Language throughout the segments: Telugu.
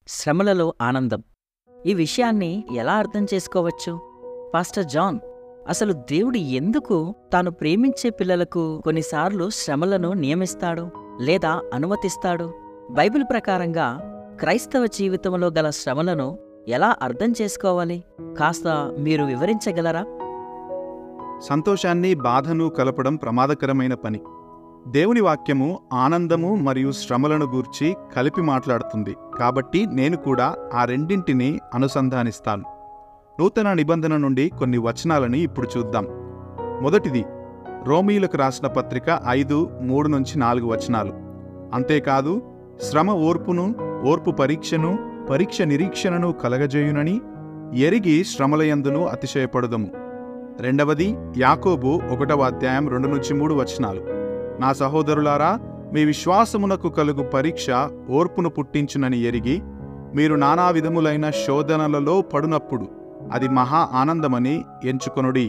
శ్రమలలో ఆనందం ఈ విషయాన్ని ఎలా అర్థం చేసుకోవచ్చు పాస్టర్ జాన్ అసలు దేవుడు ఎందుకు తాను ప్రేమించే పిల్లలకు కొన్నిసార్లు శ్రమలను నియమిస్తాడు లేదా అనుమతిస్తాడు బైబిల్ ప్రకారంగా క్రైస్తవ జీవితంలో గల శ్రమలను ఎలా అర్థం చేసుకోవాలి కాస్త మీరు వివరించగలరా సంతోషాన్ని బాధను కలపడం ప్రమాదకరమైన పని దేవుని వాక్యము ఆనందము మరియు శ్రమలను గూర్చి కలిపి మాట్లాడుతుంది కాబట్టి నేను కూడా ఆ రెండింటిని అనుసంధానిస్తాను నూతన నిబంధన నుండి కొన్ని వచనాలని ఇప్పుడు చూద్దాం మొదటిది రోమీలకు రాసిన పత్రిక ఐదు మూడు నుంచి నాలుగు వచనాలు అంతేకాదు శ్రమ ఓర్పును ఓర్పు పరీక్షను పరీక్ష నిరీక్షణను కలగజేయునని ఎరిగి శ్రమలయందును అతిశయపడుదము రెండవది యాకోబు ఒకటవ అధ్యాయం రెండు నుంచి మూడు వచనాలు నా సహోదరులారా మీ విశ్వాసమునకు కలుగు పరీక్ష ఓర్పును పుట్టించునని ఎరిగి మీరు నానా విధములైన శోధనలలో పడునప్పుడు అది మహా ఆనందమని ఎంచుకొనుడి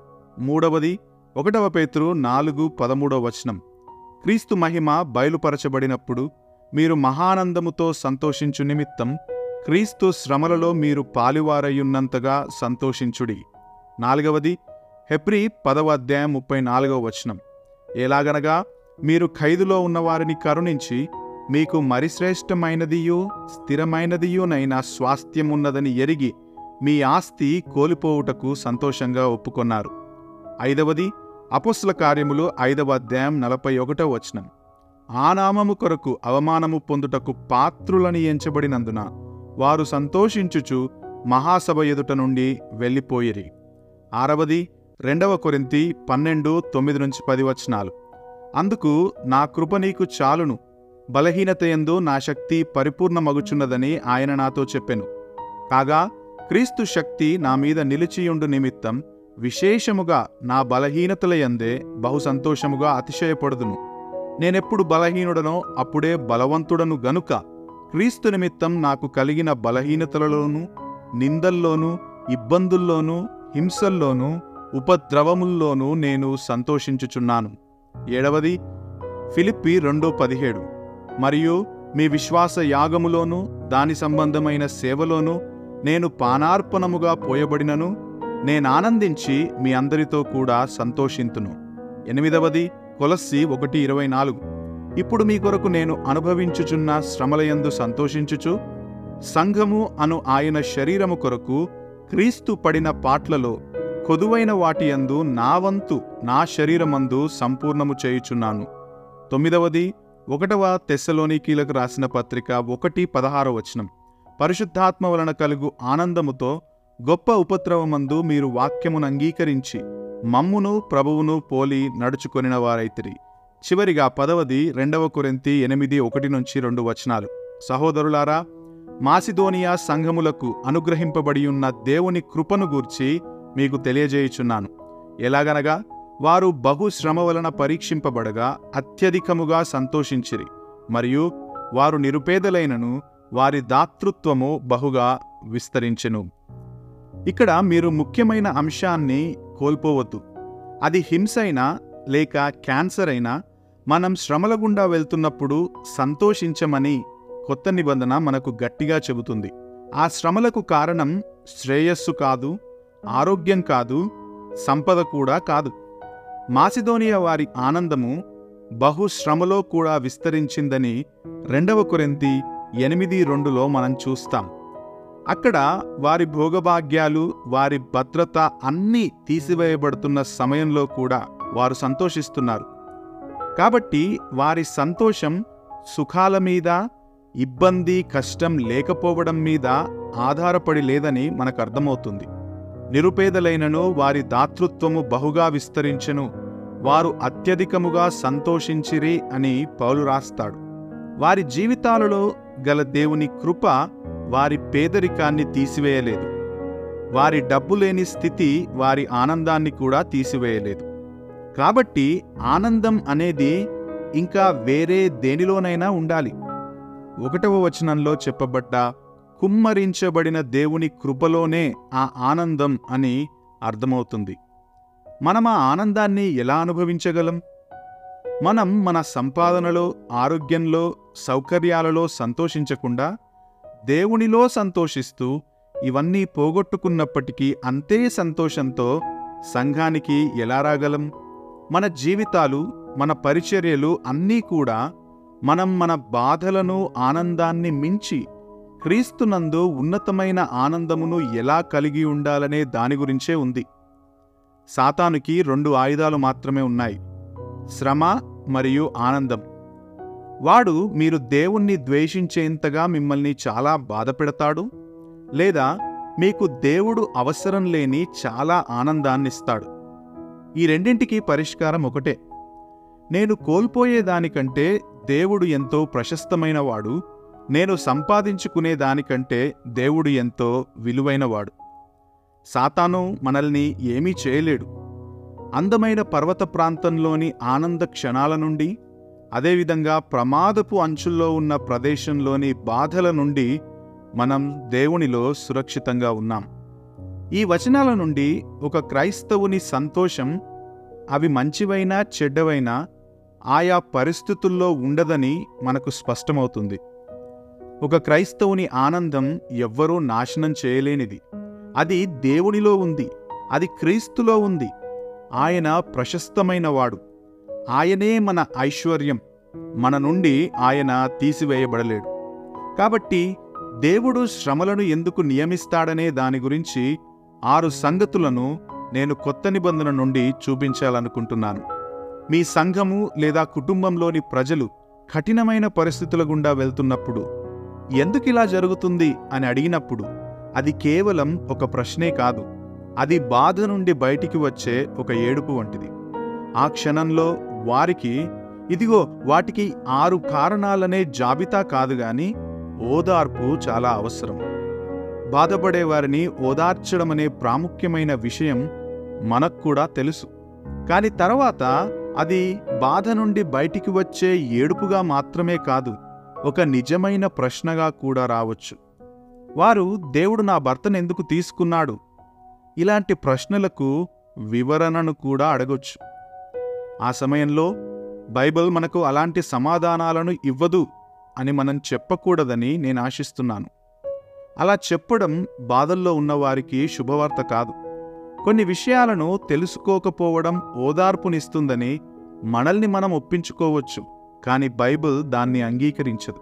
మూడవది ఒకటవ పేతురు నాలుగు పదమూడవ వచనం క్రీస్తు మహిమ బయలుపరచబడినప్పుడు మీరు మహానందముతో సంతోషించు నిమిత్తం క్రీస్తు శ్రమలలో మీరు పాలివారయ్యున్నంతగా సంతోషించుడి నాలుగవది హెబ్రి పదవ అధ్యాయం ముప్పై నాలుగవ వచనం ఎలాగనగా మీరు ఖైదులో ఉన్నవారిని కరుణించి మీకు మరి శ్రేష్టమైనదియు స్థిరమైనదియునైన స్వాస్థ్యమున్నదని ఎరిగి మీ ఆస్తి కోల్పోవుటకు సంతోషంగా ఒప్పుకొన్నారు ఐదవది అపొస్ల కార్యములు ఐదవ అధ్యాయం నలభై ఒకటవ వచనం ఆ నామము కొరకు అవమానము పొందుటకు పాత్రులని ఎంచబడినందున వారు సంతోషించుచు మహాసభ ఎదుట నుండి వెళ్ళిపోయిరి ఆరవది రెండవ కొరింతి పన్నెండు తొమ్మిది నుంచి పది వచనాలు అందుకు నా కృప నీకు చాలును బలహీనత ఎందు నా శక్తి పరిపూర్ణమగుచున్నదని ఆయన నాతో చెప్పెను కాగా క్రీస్తు శక్తి నా మీద నిలిచియుండు నిమిత్తం విశేషముగా నా బలహీనతల యందే బహు సంతోషముగా అతిశయపడుదును నేనెప్పుడు బలహీనుడనో అప్పుడే బలవంతుడను గనుక క్రీస్తు నిమిత్తం నాకు కలిగిన బలహీనతలలోనూ నిందల్లోనూ ఇబ్బందుల్లోనూ హింసల్లోనూ ఉపద్రవముల్లోనూ నేను సంతోషించుచున్నాను ఏడవది ఫిలిప్పి రెండు పదిహేడు మరియు మీ విశ్వాస యాగములోనూ దాని సంబంధమైన సేవలోనూ నేను పానార్పణముగా పోయబడినను నేనానందించి మీ అందరితో కూడా సంతోషింతును ఎనిమిదవది కొలస్సి ఒకటి ఇరవై నాలుగు ఇప్పుడు మీ కొరకు నేను అనుభవించుచున్న శ్రమలయందు సంతోషించుచు సంఘము అను ఆయన శరీరము కొరకు క్రీస్తు పడిన పాట్లలో కొదువైన వాటియందు నా వంతు నా శరీరమందు సంపూర్ణము చేయుచున్నాను తొమ్మిదవది ఒకటవ తెస్సలోనికీలకు రాసిన పత్రిక ఒకటి పదహార వచనం పరిశుద్ధాత్మ వలన కలుగు ఆనందముతో గొప్ప ఉపద్రవమందు మీరు వాక్యమును అంగీకరించి మమ్మును ప్రభువును పోలి నడుచుకొనిన వారైతిరి చివరిగా పదవది రెండవ కొరింతి ఎనిమిది ఒకటి నుంచి రెండు వచనాలు సహోదరులారా మాసిదోనియా సంఘములకు అనుగ్రహింపబడి ఉన్న దేవుని కృపను గూర్చి మీకు తెలియజేయుచున్నాను ఎలాగనగా వారు బహు శ్రమ వలన పరీక్షింపబడగా అత్యధికముగా సంతోషించిరి మరియు వారు నిరుపేదలైనను వారి దాతృత్వము బహుగా విస్తరించెను ఇక్కడ మీరు ముఖ్యమైన అంశాన్ని కోల్పోవద్దు అది హింస అయినా లేక క్యాన్సర్ అయినా మనం శ్రమల గుండా వెళ్తున్నప్పుడు సంతోషించమని కొత్త నిబంధన మనకు గట్టిగా చెబుతుంది ఆ శ్రమలకు కారణం శ్రేయస్సు కాదు ఆరోగ్యం కాదు సంపద కూడా కాదు మాసిదోనియా వారి ఆనందము బహుశ్రమలో కూడా విస్తరించిందని రెండవ కొరింతి ఎనిమిది రెండులో మనం చూస్తాం అక్కడ వారి భోగభాగ్యాలు వారి భద్రత అన్నీ తీసివేయబడుతున్న సమయంలో కూడా వారు సంతోషిస్తున్నారు కాబట్టి వారి సంతోషం సుఖాల మీద ఇబ్బంది కష్టం లేకపోవడం మీద ఆధారపడి లేదని మనకు అర్థమవుతుంది నిరుపేదలైనను వారి దాతృత్వము బహుగా విస్తరించెను వారు అత్యధికముగా సంతోషించిరి అని పౌలు రాస్తాడు వారి జీవితాలలో గల దేవుని కృప వారి పేదరికాన్ని తీసివేయలేదు వారి డబ్బు లేని స్థితి వారి ఆనందాన్ని కూడా తీసివేయలేదు కాబట్టి ఆనందం అనేది ఇంకా వేరే దేనిలోనైనా ఉండాలి ఒకటవ వచనంలో చెప్పబడ్డ కుమ్మరించబడిన దేవుని కృపలోనే ఆ ఆనందం అని అర్థమవుతుంది మనం ఆ ఆనందాన్ని ఎలా అనుభవించగలం మనం మన సంపాదనలో ఆరోగ్యంలో సౌకర్యాలలో సంతోషించకుండా దేవునిలో సంతోషిస్తూ ఇవన్నీ పోగొట్టుకున్నప్పటికీ అంతే సంతోషంతో సంఘానికి ఎలా రాగలం మన జీవితాలు మన పరిచర్యలు అన్నీ కూడా మనం మన బాధలను ఆనందాన్ని మించి క్రీస్తునందు ఉన్నతమైన ఆనందమును ఎలా కలిగి ఉండాలనే దాని గురించే ఉంది సాతానుకి రెండు ఆయుధాలు మాత్రమే ఉన్నాయి శ్రమ మరియు ఆనందం వాడు మీరు దేవుణ్ణి ద్వేషించేంతగా మిమ్మల్ని చాలా బాధ పెడతాడు లేదా మీకు దేవుడు అవసరం లేని చాలా ఆనందాన్నిస్తాడు ఈ రెండింటికి పరిష్కారం ఒకటే నేను కోల్పోయేదానికంటే దేవుడు ఎంతో ప్రశస్తమైనవాడు నేను సంపాదించుకునే దానికంటే దేవుడు ఎంతో విలువైనవాడు సాతాను మనల్ని ఏమీ చేయలేడు అందమైన పర్వత ప్రాంతంలోని ఆనంద క్షణాల నుండి అదేవిధంగా ప్రమాదపు అంచుల్లో ఉన్న ప్రదేశంలోని బాధల నుండి మనం దేవునిలో సురక్షితంగా ఉన్నాం ఈ వచనాల నుండి ఒక క్రైస్తవుని సంతోషం అవి మంచివైనా చెడ్డవైనా ఆయా పరిస్థితుల్లో ఉండదని మనకు స్పష్టమవుతుంది ఒక క్రైస్తవుని ఆనందం ఎవ్వరూ నాశనం చేయలేనిది అది దేవునిలో ఉంది అది క్రీస్తులో ఉంది ఆయన ప్రశస్తమైనవాడు ఆయనే మన ఐశ్వర్యం మన నుండి ఆయన తీసివేయబడలేడు కాబట్టి దేవుడు శ్రమలను ఎందుకు నియమిస్తాడనే దాని గురించి ఆరు సంగతులను నేను కొత్త నిబంధన నుండి చూపించాలనుకుంటున్నాను మీ సంఘము లేదా కుటుంబంలోని ప్రజలు కఠినమైన పరిస్థితుల గుండా వెళ్తున్నప్పుడు ఎందుకిలా జరుగుతుంది అని అడిగినప్పుడు అది కేవలం ఒక ప్రశ్నే కాదు అది బాధ నుండి బయటికి వచ్చే ఒక ఏడుపు వంటిది ఆ క్షణంలో వారికి ఇదిగో వాటికి ఆరు కారణాలనే జాబితా కాదు గాని ఓదార్పు చాలా అవసరం బాధపడే వారిని ఓదార్చడం అనే ప్రాముఖ్యమైన విషయం మనకు కూడా తెలుసు కాని తర్వాత అది బాధ నుండి బయటికి వచ్చే ఏడుపుగా మాత్రమే కాదు ఒక నిజమైన ప్రశ్నగా కూడా రావచ్చు వారు దేవుడు నా భర్తను ఎందుకు తీసుకున్నాడు ఇలాంటి ప్రశ్నలకు వివరణను కూడా అడగొచ్చు ఆ సమయంలో బైబిల్ మనకు అలాంటి సమాధానాలను ఇవ్వదు అని మనం చెప్పకూడదని నేను ఆశిస్తున్నాను అలా చెప్పడం బాధల్లో ఉన్నవారికి శుభవార్త కాదు కొన్ని విషయాలను తెలుసుకోకపోవడం ఓదార్పునిస్తుందని మనల్ని మనం ఒప్పించుకోవచ్చు కానీ బైబిల్ దాన్ని అంగీకరించదు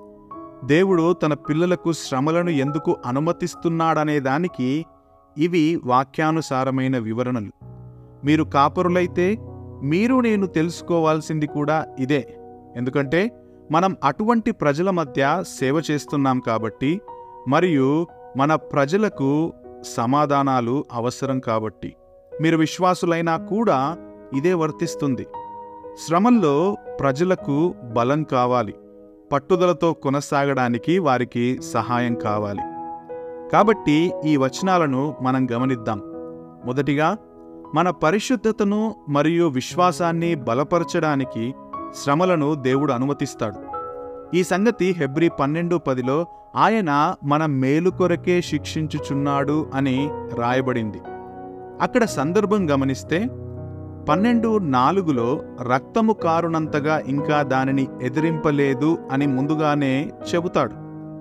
దేవుడు తన పిల్లలకు శ్రమలను ఎందుకు అనుమతిస్తున్నాడనే దానికి ఇవి వాక్యానుసారమైన వివరణలు మీరు కాపరులైతే మీరు నేను తెలుసుకోవాల్సింది కూడా ఇదే ఎందుకంటే మనం అటువంటి ప్రజల మధ్య సేవ చేస్తున్నాం కాబట్టి మరియు మన ప్రజలకు సమాధానాలు అవసరం కాబట్టి మీరు విశ్వాసులైనా కూడా ఇదే వర్తిస్తుంది శ్రమల్లో ప్రజలకు బలం కావాలి పట్టుదలతో కొనసాగడానికి వారికి సహాయం కావాలి కాబట్టి ఈ వచనాలను మనం గమనిద్దాం మొదటిగా మన పరిశుద్ధతను మరియు విశ్వాసాన్ని బలపరచడానికి శ్రమలను దేవుడు అనుమతిస్తాడు ఈ సంగతి హెబ్రి పన్నెండు పదిలో ఆయన మన మేలు కొరకే శిక్షించుచున్నాడు అని రాయబడింది అక్కడ సందర్భం గమనిస్తే పన్నెండు నాలుగులో రక్తము కారునంతగా ఇంకా దానిని ఎదిరింపలేదు అని ముందుగానే చెబుతాడు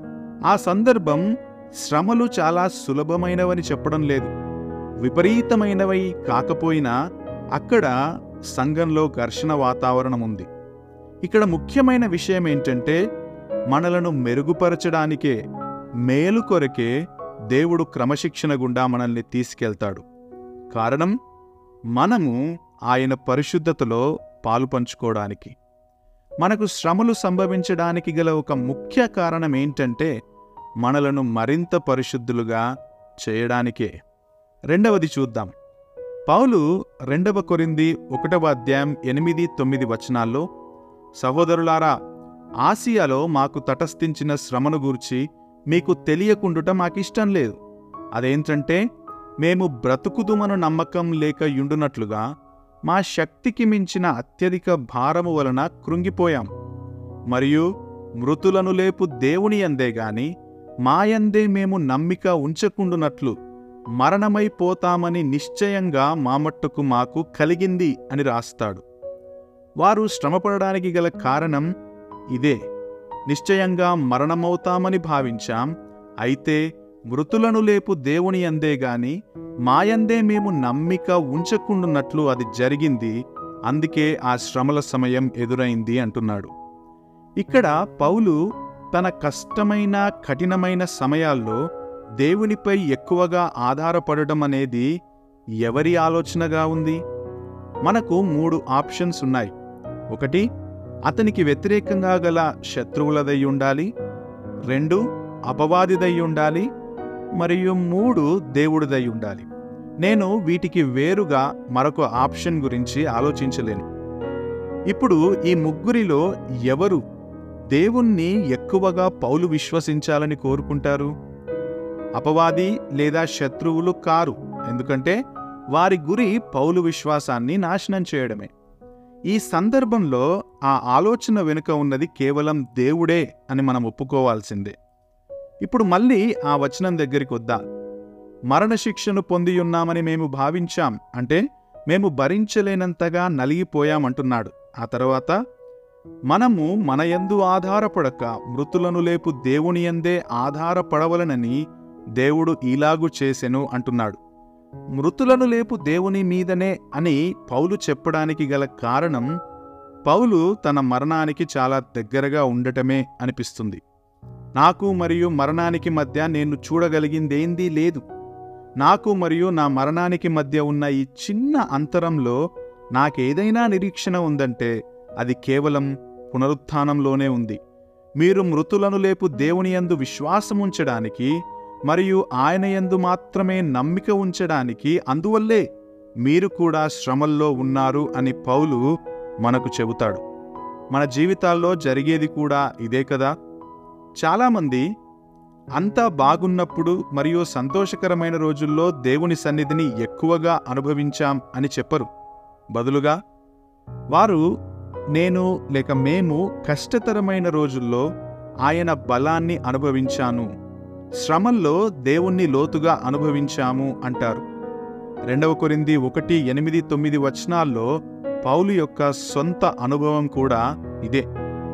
ఆ సందర్భం శ్రమలు చాలా సులభమైనవని చెప్పడం లేదు విపరీతమైనవి కాకపోయినా అక్కడ సంఘంలో ఘర్షణ వాతావరణం ఉంది ఇక్కడ ముఖ్యమైన విషయం ఏంటంటే మనలను మెరుగుపరచడానికే మేలు కొరకే దేవుడు క్రమశిక్షణ గుండా మనల్ని తీసుకెళ్తాడు కారణం మనము ఆయన పరిశుద్ధతలో పాలు పంచుకోవడానికి మనకు శ్రమలు సంభవించడానికి గల ఒక ముఖ్య కారణం ఏంటంటే మనలను మరింత పరిశుద్ధులుగా చేయడానికే రెండవది చూద్దాం పౌలు రెండవ కొరింది ఒకటవ అధ్యాయం ఎనిమిది తొమ్మిది వచనాల్లో సహోదరులారా ఆసియాలో మాకు తటస్థించిన శ్రమను గూర్చి మీకు తెలియకుండుట మాకిష్టం లేదు అదేంటంటే మేము బ్రతుకుదుమను నమ్మకం లేక యుండునట్లుగా మా శక్తికి మించిన అత్యధిక భారము వలన కృంగిపోయాం మరియు మృతులను లేపు దేవుని అందే గాని మాయందే మేము నమ్మిక ఉంచకుండునట్లు మరణమైపోతామని నిశ్చయంగా మా మట్టుకు మాకు కలిగింది అని రాస్తాడు వారు శ్రమపడడానికి గల కారణం ఇదే నిశ్చయంగా మరణమవుతామని భావించాం అయితే మృతులను లేపు దేవుని అందే గాని మాయందే మేము నమ్మిక ఉంచకుండున్నట్లు అది జరిగింది అందుకే ఆ శ్రమల సమయం ఎదురైంది అంటున్నాడు ఇక్కడ పౌలు తన కష్టమైన కఠినమైన సమయాల్లో దేవునిపై ఎక్కువగా ఆధారపడడం అనేది ఎవరి ఆలోచనగా ఉంది మనకు మూడు ఆప్షన్స్ ఉన్నాయి ఒకటి అతనికి వ్యతిరేకంగా గల శత్రువులదై ఉండాలి రెండు అపవాదిదై ఉండాలి మరియు మూడు దేవుడిదై ఉండాలి నేను వీటికి వేరుగా మరొక ఆప్షన్ గురించి ఆలోచించలేను ఇప్పుడు ఈ ముగ్గురిలో ఎవరు దేవుణ్ణి ఎక్కువగా పౌలు విశ్వసించాలని కోరుకుంటారు అపవాది లేదా శత్రువులు కారు ఎందుకంటే వారి గురి పౌలు విశ్వాసాన్ని నాశనం చేయడమే ఈ సందర్భంలో ఆ ఆలోచన వెనుక ఉన్నది కేవలం దేవుడే అని మనం ఒప్పుకోవాల్సిందే ఇప్పుడు మళ్ళీ ఆ వచనం దగ్గరికి వద్దాం మరణశిక్షను పొందియున్నామని మేము భావించాం అంటే మేము భరించలేనంతగా నలిగిపోయామంటున్నాడు ఆ తర్వాత మనము మనయందు ఆధారపడక మృతులను లేపు దేవునియందే ఆధారపడవలనని దేవుడు ఇలాగు చేసెను అంటున్నాడు మృతులను లేపు దేవుని మీదనే అని పౌలు చెప్పడానికి గల కారణం పౌలు తన మరణానికి చాలా దగ్గరగా ఉండటమే అనిపిస్తుంది నాకు మరియు మరణానికి మధ్య నేను చూడగలిగిందేందీ లేదు నాకు మరియు నా మరణానికి మధ్య ఉన్న ఈ చిన్న అంతరంలో నాకేదైనా నిరీక్షణ ఉందంటే అది కేవలం పునరుత్థానంలోనే ఉంది మీరు మృతులను లేపు దేవుని యందు విశ్వాసముంచడానికి మరియు ఆయన యందు మాత్రమే నమ్మిక ఉంచడానికి అందువల్లే మీరు కూడా శ్రమల్లో ఉన్నారు అని పౌలు మనకు చెబుతాడు మన జీవితాల్లో జరిగేది కూడా ఇదే కదా చాలామంది అంతా బాగున్నప్పుడు మరియు సంతోషకరమైన రోజుల్లో దేవుని సన్నిధిని ఎక్కువగా అనుభవించాం అని చెప్పరు బదులుగా వారు నేను లేక మేము కష్టతరమైన రోజుల్లో ఆయన బలాన్ని అనుభవించాను శ్రమల్లో దేవుణ్ణి లోతుగా అనుభవించాము అంటారు రెండవ కొరింది ఒకటి ఎనిమిది తొమ్మిది వచనాల్లో పౌలు యొక్క సొంత అనుభవం కూడా ఇదే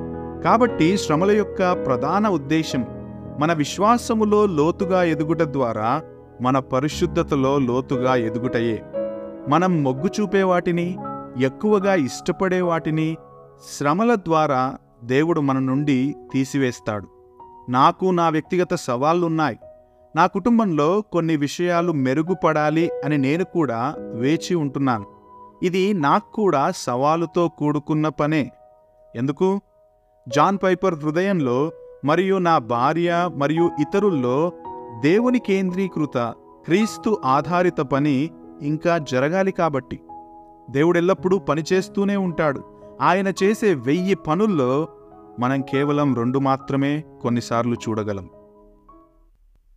కాబట్టి శ్రమల యొక్క ప్రధాన ఉద్దేశం మన విశ్వాసములో లోతుగా ఎదుగుట ద్వారా మన పరిశుద్ధతలో లోతుగా ఎదుగుటయే మనం మొగ్గు చూపే వాటిని ఎక్కువగా ఇష్టపడే వాటిని శ్రమల ద్వారా దేవుడు మన నుండి తీసివేస్తాడు నాకు నా వ్యక్తిగత సవాళ్లున్నాయి నా కుటుంబంలో కొన్ని విషయాలు మెరుగుపడాలి అని నేను కూడా వేచి ఉంటున్నాను ఇది నాకు కూడా సవాలుతో కూడుకున్న పనే ఎందుకు జాన్ పైపర్ హృదయంలో మరియు నా భార్య మరియు ఇతరుల్లో దేవుని కేంద్రీకృత క్రీస్తు ఆధారిత పని ఇంకా జరగాలి కాబట్టి దేవుడెల్లప్పుడూ పనిచేస్తూనే ఉంటాడు ఆయన చేసే వెయ్యి పనుల్లో మనం కేవలం రెండు మాత్రమే కొన్నిసార్లు చూడగలం